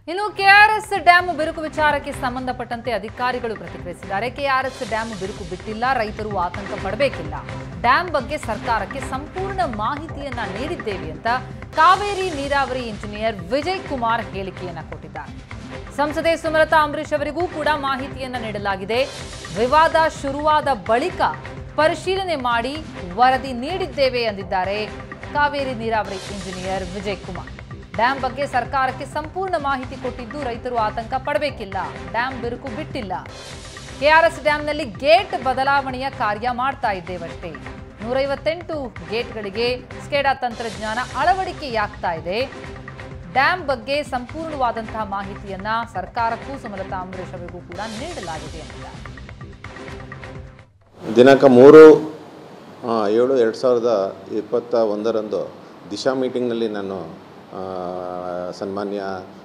ಇನ್ನು KRS dam ಬಿರುಕು ವಿಚಾರಕ್ಕೆ ಸಂಬಂಧಪಟ್ಟಂತೆ ಅಧಿಕಾರಿಗಳು ಪ್ರತಿಕ್ರಿಯಿಸಿದ್ದಾರೆ ಕೆಆರ್ಎಸ್ ಡ್ಯಾಮ್ ಬಿರುಕು ಬಿಟ್ಟಿಲ್ಲ ರೈತರು ಆತಂಕ ಪಡಬೇಕಿಲ್ಲ ಡ್ಯಾಮ್ ಬಗ್ಗೆ ಸರ್ಕಾರಕ್ಕೆ ಸಂಪೂರ್ಣ ಮಾಹಿತಿಯನ್ನ ನೀಡಿದ್ದೇವೆ ಅಂತ ಕಾವೇರಿ ನೀರಾವರಿ ಇಂಜಿನಿಯರ್ ವಿಜಯ್ ಕುಮಾರ್ ಹೇಳಿಕೆಯನ್ನ ಕೊಟ್ಟಿದ್ದಾರೆ ಸಂಸದೆ ಸುಮಲತಾ ಅಂಬರೀಶ್ ಅವರಿಗೂ ಕೂಡ ಮಾಹಿತಿಯನ್ನ ನೀಡಲಾಗಿದೆ ವಿವಾದ ಶುರುವಾದ ಬಳಿಕ ಪರಿಶೀಲನೆ ಮಾಡಿ ವರದಿ ನೀಡಿದ್ದೇವೆ ಎಂದಿದ್ದಾರೆ ಕಾವೇರಿ ನೀರಾವರಿ ಇಂಜಿನಿಯರ್ ವಿಜಯ್ ಕುಮಾರ್ ಡ್ಯಾಂ ಬಗ್ಗೆ ಸರ್ಕಾರಕ್ಕೆ ಸಂಪೂರ್ಣ ಮಾಹಿತಿ ಕೊಟ್ಟಿದ್ದು ರೈತರು ಆತಂಕ ಪಡಬೇಕಿಲ್ಲ ಡ್ಯಾಂ ಬಿರುಕು ಬಿಟ್ಟಿಲ್ಲ ಕೆಆರ್ಎಸ್ ಡ್ಯಾಂನಲ್ಲಿ ಗೇಟ್ ಬದಲಾವಣೆಯ ಕಾರ್ಯ ಮಾಡ್ತಾ ಇದ್ದೇವಷ್ಟೇ ನೂರೈವತ್ತೆಂಟು ಗೇಟ್ಗಳಿಗೆ ಸ್ಕೇಡಾ ತಂತ್ರಜ್ಞಾನ ಅಳವಡಿಕೆಯಾಗ್ತಾ ಇದೆ ಡ್ಯಾಂ ಬಗ್ಗೆ ಸಂಪೂರ್ಣವಾದಂತಹ ಮಾಹಿತಿಯನ್ನ ಸರ್ಕಾರಕ್ಕೂ ಸುಮಲತಾ ಅಂಬರೀಶ್ ಅವರಿಗೂ ಕೂಡ ನೀಡಲಾಗಿದೆ ಎಂದಿದ್ದಾರೆ ದಿನಾಂಕ ಮೂರು ಆ, ಏಳು ಎರಡು ಸಾವಿರದ ಇಪ್ಪತ್ತ ಒಂದರಂದು ದಿಶಾ ಮೀಟಿಂಗ್ನಲ್ಲಿ ನಾನು ಆ, ಸನ್ಮಾನ್ಯ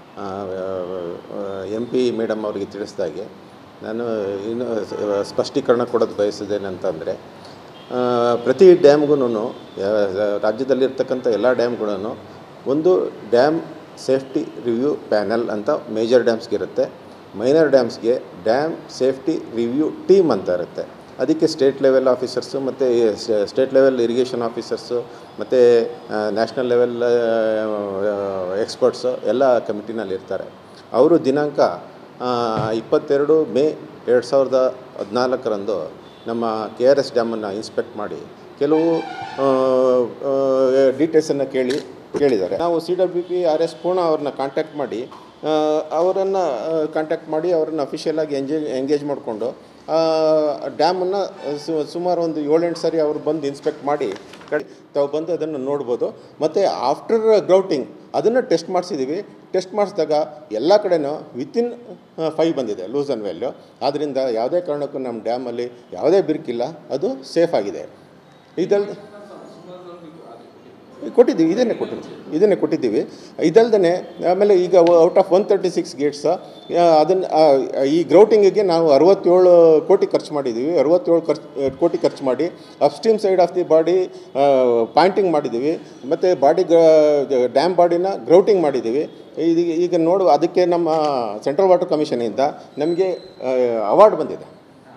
ಎಂ ಪಿ ಮೇಡಮ್ ಅವರಿಗೆ ತಿಳಿಸಿದಾಗೆ ನಾನು ಇನ್ನು ಸ- ಸ್ಪಷ್ಟೀಕರಣ ಕೊಡೋದು ಬಯಸಿದ್ದೇನೆಂತಂದರೆ ಪ್ರತಿ ಡ್ಯಾಮ್ಗೂ ರಾಜ್ಯದಲ್ಲಿರ್ತಕ್ಕಂಥ ಎಲ್ಲ ಡ್ಯಾಮ್ಗಳೂ ಒಂದು ಡ್ಯಾಮ್ ಸೇಫ್ಟಿ ರಿವ್ಯೂ ಪ್ಯಾನೆಲ್ ಅಂತ ಮೇಜರ್ ಡ್ಯಾಮ್ಸ್ಗೆ ಇರುತ್ತೆ ಮೈನರ್ ಡ್ಯಾಮ್ಸ್ಗೆ ಡ್ಯಾಮ್ ಸೇಫ್ಟಿ ರಿವ್ಯೂ ಟೀಮ್ ಅಂತ ಇರುತ್ತೆ ಅದಕ್ಕೆ ಸ್ಟೇಟ್ ಲೆವೆಲ್ ಆಫೀಸರ್ಸು ಮತ್ತು ಸ್ಟೇಟ್ ಲೆವೆಲ್ ಇರಿಗೇಷನ್ ಆಫೀಸರ್ಸು ಮತ್ತು ನ್ಯಾಷನಲ್ ಲೆವೆಲ್ ಎಕ್ಸ್ಪರ್ಟ್ಸು ಎಲ್ಲ ಕಮಿಟಿನಲ್ಲಿ ಇರ್ತಾರೆ ಅವರು ದಿನಾಂಕ ಆ, ಇಪ್ಪತ್ತೆರಡು ಮೇ ಎರಡು ಸಾವಿರದ ಹದಿನಾಲ್ಕರಂದು ನಮ್ಮ ಕೆ ಆರ್ ಎಸ್ ಡ್ಯಾಮನ್ನು ಇನ್ಸ್ಪೆಕ್ಟ್ ಮಾಡಿ ಕೆಲವು ಡೀಟೇಲ್ಸನ್ನು ಕೇಳಿ ಕೇಳಿದ್ದಾರೆ ನಾವು C W P R S ಪೂರ್ಣ ಅವ್ರನ್ನ ಕಾಂಟ್ಯಾಕ್ಟ್ ಮಾಡಿ ಅವರನ್ನು ಕಾಂಟ್ಯಾಕ್ಟ್ ಮಾಡಿ ಅವರನ್ನು ಅಫಿಷಿಯಲಾಗಿ ಎಂಜೇಜ್ ಎಂಗೇಜ್ ಮಾಡಿಕೊಂಡು ಡ್ಯಾಮನ್ನು ಸುಮಾರು ಒಂದು ಏಳೆಂಟು ಸರಿ ಅವರು ಬಂದು ಇನ್ಸ್ಪೆಕ್ಟ್ ಮಾಡಿ ಕಡೆ ತಾವು ಬಂದು ಅದನ್ನು ನೋಡ್ಬೋದು ಮತ್ತು ಆಫ್ಟರ್ ಗ್ರೌಟಿಂಗ್ ಅದನ್ನು ಟೆಸ್ಟ್ ಮಾಡಿಸಿದ್ದೀವಿ ಟೆಸ್ಟ್ ಮಾಡಿಸಿದಾಗ ಎಲ್ಲ ಕಡೆನೂ ವಿತಿನ್ ಫೈವ್ ಬಂದಿದೆ ಲೂಸ್ ಆ್ಯಂಡ್ ವ್ಯಾಲ್ಯೂ ಆದ್ದರಿಂದ ಯಾವುದೇ ಕಾರಣಕ್ಕೂ ನಮ್ಮ ಡ್ಯಾಮಲ್ಲಿ ಯಾವುದೇ ಬಿರುಕಿಲ್ಲ ಅದು ಸೇಫ್ ಆಗಿದೆ ಇದಲ್ದೆ ಕೊಟ್ಟಿದ್ದೀವಿ ಇದನ್ನೇ ಕೊಟ್ಟಿದ್ದೀವಿ ಇದನ್ನೇ ಕೊಟ್ಟಿದ್ದೀವಿ ಇದಲ್ದೇ ಆಮೇಲೆ ಈಗ out of one thirty six gates ಅದನ್ನು ಈ ಗ್ರೌಟಿಂಗಿಗೆ ನಾವು ಅರವತ್ತೇಳು ಕೋಟಿ ಖರ್ಚು ಮಾಡಿದ್ದೀವಿ ಅರವತ್ತೇಳು ಖರ್ಚು ಕೋಟಿ ಖರ್ಚು ಮಾಡಿ upstream side of the body pointing ಮಾಡಿದ್ದೀವಿ ಮತ್ತು ಬಾಡಿ ಡ್ಯಾಮ್ ಬಾಡಿನ ಗ್ರೌಟಿಂಗ್ ಮಾಡಿದ್ದೀವಿ ಇದು ಈಗ ನೋಡುವ ಅದಕ್ಕೆ ನಮ್ಮ ಸೆಂಟ್ರಲ್ ವಾಟರ್ ಕಮಿಷನಿಂದ ನಮಗೆ ಅವಾರ್ಡ್ ಬಂದಿದೆ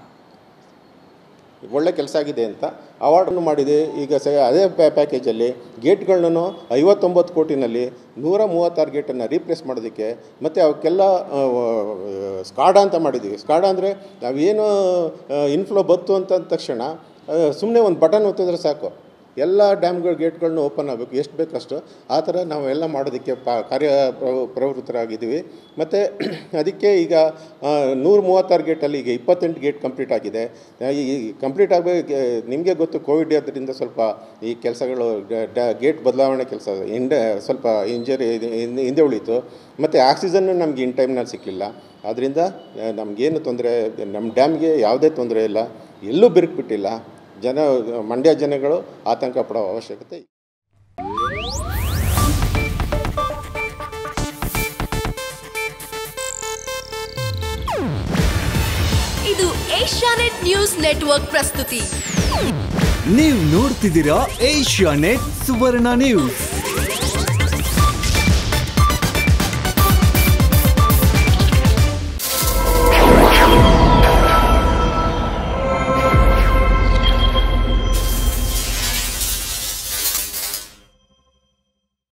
ಒಳ್ಳೆ ಕೆಲಸ ಆಗಿದೆ ಅಂತ ಅವಾರ್ಡನ್ನು ಮಾಡಿದೆ ಈಗ ಸ ಅದೇ ಪ್ಯಾ ಪ್ಯಾಕೇಜಲ್ಲಿ ಗೇಟ್ಗಳನ್ನು ಐವತ್ತೊಂಬತ್ತು ಕೋಟಿನಲ್ಲಿ ನೂರ ಮೂವತ್ತಾರು ಗೇಟನ್ನು ರೀಪ್ಲೇಸ್ ಮಾಡೋದಕ್ಕೆ ಮತ್ತು ಅವಕ್ಕೆಲ್ಲ ಆ, ಸ್ಕಾಡಾ ಅಂತ ಮಾಡಿದ್ದೀವಿ ಸ್ಕಾಡಾ ಅಂದರೆ ನಾವೇನು ಇನ್ಫ್ಲೋ ಬತ್ತು ಅಂತ ಅಂದ ತಕ್ಷಣ ಸುಮ್ಮನೆ ಒಂದು ಬಟನ್ ಒತ್ತಿದ್ರೆ ಸಾಕು ಎಲ್ಲ ಡ್ಯಾಮ್ಗಳ ಗೇಟ್ಗಳನ್ನ ಓಪನ್ ಆಗಬೇಕು ಎಷ್ಟು ಬೇಕಷ್ಟು ಆ ಥರ ನಾವೆಲ್ಲ ಮಾಡೋದಕ್ಕೆ ಪ ಕಾರ್ಯ ಪ್ರವ- ಪ್ರವೃತ್ತರಾಗಿದ್ದೀವಿ ಮತ್ತು ಅದಕ್ಕೆ ಈಗ ನೂರ ಮೂವತ್ತಾರು ಗೇಟಲ್ಲಿ ಈಗ ಇಪ್ಪತ್ತೆಂಟು ಗೇಟ್ ಕಂಪ್ಲೀಟ್ ಆಗಿದೆ ಆ, ಈ ಕಂಪ್ಲೀಟ್ ಆಗಬೇಕು ನಿಮಗೆ ಗೊತ್ತು ಕೋವಿಡ್ ಆದ್ದರಿಂದ ಸ್ವಲ್ಪ ಈ ಕೆಲಸಗಳು ಗೇಟ್ ಬದಲಾವಣೆ ಕೆಲಸ ಹಿಂದೆ ಸ್ವಲ್ಪ ಇಂಜರಿ ಹಿಂದೆ ಉಳೀತು ಮತ್ತು ಆಕ್ಸಿಜನ್ನು ನಮಗೆ ಇನ್ ಟೈಮ್ನಲ್ಲಿ ಸಿಕ್ಕಲಿಲ್ಲ ಆದ್ದರಿಂದ ನಮಗೇನು ತೊಂದರೆ ನಮ್ಮ ಡ್ಯಾಮ್ಗೆ ಯಾವುದೇ ತೊಂದರೆ ಇಲ್ಲ ಎಲ್ಲೂ ಬಿರುಕ್ಬಿಟ್ಟಿಲ್ಲ ಜನ ಮಂಡ್ಯ ಜನಗಳು ಆತಂಕ ಪಡೋ ಅವಶ್ಯಕತೆ ಇಲ್ಲ. ಇದು ಏಷ್ಯಾನೆಟ್ ನ್ಯೂಸ್ ನೆಟ್ವರ್ಕ್ ಪ್ರಸ್ತುತಿ ನೀವು ನೋಡ್ತಿದ್ದೀರಾ ಏಷ್ಯಾ ನೆಟ್ ಸುವರ್ಣ ನ್ಯೂಸ್